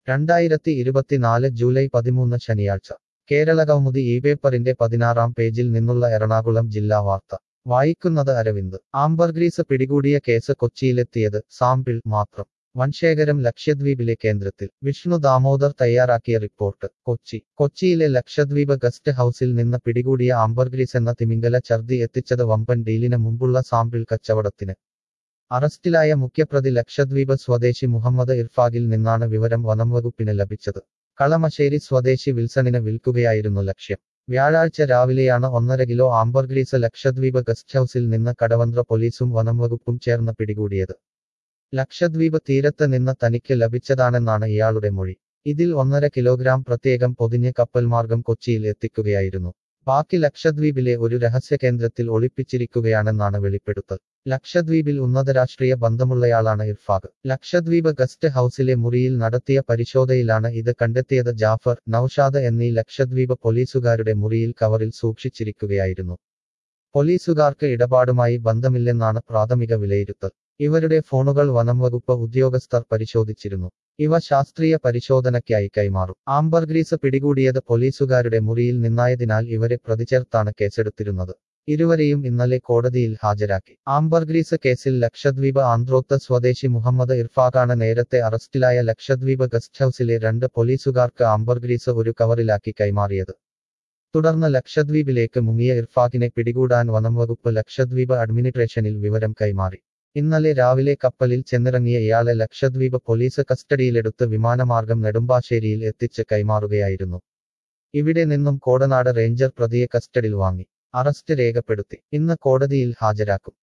രണ്ടായിരത്തി ഇരുപത്തിനാല് ജൂലൈ പതിമൂന്ന് ശനിയാഴ്ച കേരള കൗമുദി ഈ പേപ്പറിന്റെ പതിനാറാം പേജിൽ നിന്നുള്ള എറണാകുളം ജില്ലാ വാർത്ത വായിക്കുന്നത് അരവിന്ദ് ആംബർഗ്രീസ് പിടികൂടിയ കേസ് കൊച്ചിയിലെത്തിയത് സാമ്പിൾ മാത്രം വൻശേഖരം ലക്ഷദ്വീപിലെ കേന്ദ്രത്തിൽ വിഷ്ണു ദാമോദർ തയ്യാറാക്കിയ റിപ്പോർട്ട് കൊച്ചി കൊച്ചിയിലെ ലക്ഷദ്വീപ് ഗസ്റ്റ് ഹൌസിൽ നിന്ന് പിടികൂടിയ ആംബർഗ്രീസ് എന്ന തിമിംഗല ഛർദി എത്തിച്ചത് വമ്പൻ ഡീലിന് മുമ്പുള്ള സാമ്പിൾ കച്ചവടത്തിന് അറസ്റ്റിലായ മുഖ്യപ്രതി ലക്ഷദ്വീപ് സ്വദേശി മുഹമ്മദ് ഇർഫാഖിൽ നിന്നാണ് വിവരം വനംവകുപ്പിന് ലഭിച്ചത് കളമശ്ശേരി സ്വദേശി വിൽസണിന് വിൽക്കുകയായിരുന്നു ലക്ഷ്യം വ്യാഴാഴ്ച രാവിലെയാണ് ഒന്നര കിലോ ആംബർഗ്രീസ് ലക്ഷദ്വീപ് ഗസ്റ്റ് ഹൌസിൽ നിന്ന് കടവന്ത്ര പോലീസും വനംവകുപ്പും ചേർന്ന് പിടികൂടിയത് ലക്ഷദ്വീപ് തീരത്ത് നിന്ന് തനിക്ക് ലഭിച്ചതാണെന്നാണ് ഇയാളുടെ മൊഴി ഇതിൽ ഒന്നര കിലോഗ്രാം പ്രത്യേകം പൊതിഞ്ഞ് കപ്പൽ മാർഗം കൊച്ചിയിൽ എത്തിക്കുകയായിരുന്നു ബാക്കി ലക്ഷദ്വീപിലെ ഒരു രഹസ്യ കേന്ദ്രത്തിൽ ഒളിപ്പിച്ചിരിക്കുകയാണെന്നാണ് വെളിപ്പെടുത്തൽ ലക്ഷദ്വീപിൽ ഉന്നത രാഷ്ട്രീയ ബന്ധമുള്ളയാളാണ് ഇർഫാഖ് ലക്ഷദ്വീപ് ഗസ്റ്റ് ഹൌസിലെ മുറിയിൽ നടത്തിയ പരിശോധനയിലാണ് ഇത് കണ്ടെത്തിയത് ജാഫർ നൌഷാദ് എന്നീ ലക്ഷദ്വീപ് പോലീസുകാരുടെ മുറിയിൽ കവറിൽ സൂക്ഷിച്ചിരിക്കുകയായിരുന്നു പോലീസുകാർക്ക് ഇടപാടുമായി ബന്ധമില്ലെന്നാണ് പ്രാഥമിക വിലയിരുത്തൽ ഇവരുടെ ഫോണുകൾ വനംവകുപ്പ് ഉദ്യോഗസ്ഥർ പരിശോധിച്ചിരുന്നു ഇവ ശാസ്ത്രീയ പരിശോധനയ്ക്കായി കൈമാറും ആംബർഗ്രീസ് പിടികൂടിയത് പോലീസുകാരുടെ മുറിയിൽ നിന്നായതിനാൽ ഇവരെ പ്രതിചേർത്താണ് കേസെടുത്തിരുന്നത് ഇരുവരെയും ഇന്നലെ കോടതിയിൽ ഹാജരാക്കി ആംബർഗ്രീസ് കേസിൽ ലക്ഷദ്വീപ് ആന്ത്രോത്ത് സ്വദേശി മുഹമ്മദ് ഇർഫാഖാണ് നേരത്തെ അറസ്റ്റിലായ ലക്ഷദ്വീപ് ഗസ്റ്റ് ഹൌസിലെ രണ്ട് പോലീസുകാർക്ക് ആംബർഗ്രീസ് ഒരു കവറിലാക്കി കൈമാറിയത് തുടർന്ന് ലക്ഷദ്വീപിലേക്ക് മുങ്ങിയ ഇർഫാഖിനെ പിടികൂടാൻ വനംവകുപ്പ് ലക്ഷദ്വീപ് അഡ്മിനിസ്ട്രേഷനിൽ വിവരം കൈമാറി ഇന്നലെ രാവിലെ കപ്പലിൽ ചെന്നിറങ്ങിയ ഇയാളെ ലക്ഷദ്വീപ് പോലീസ് കസ്റ്റഡിയിലെടുത്ത് വിമാനമാർഗം നെടുമ്പാശ്ശേരിയിൽ എത്തിച്ച് കൈമാറുകയായിരുന്നു ഇവിടെ നിന്നും കോടനാട് റേഞ്ചർ പ്രതിയെ കസ്റ്റഡിയിൽ വാങ്ങി അറസ്റ്റ് രേഖപ്പെടുത്തി ഇന്ന് കോടതിയിൽ ഹാജരാക്കും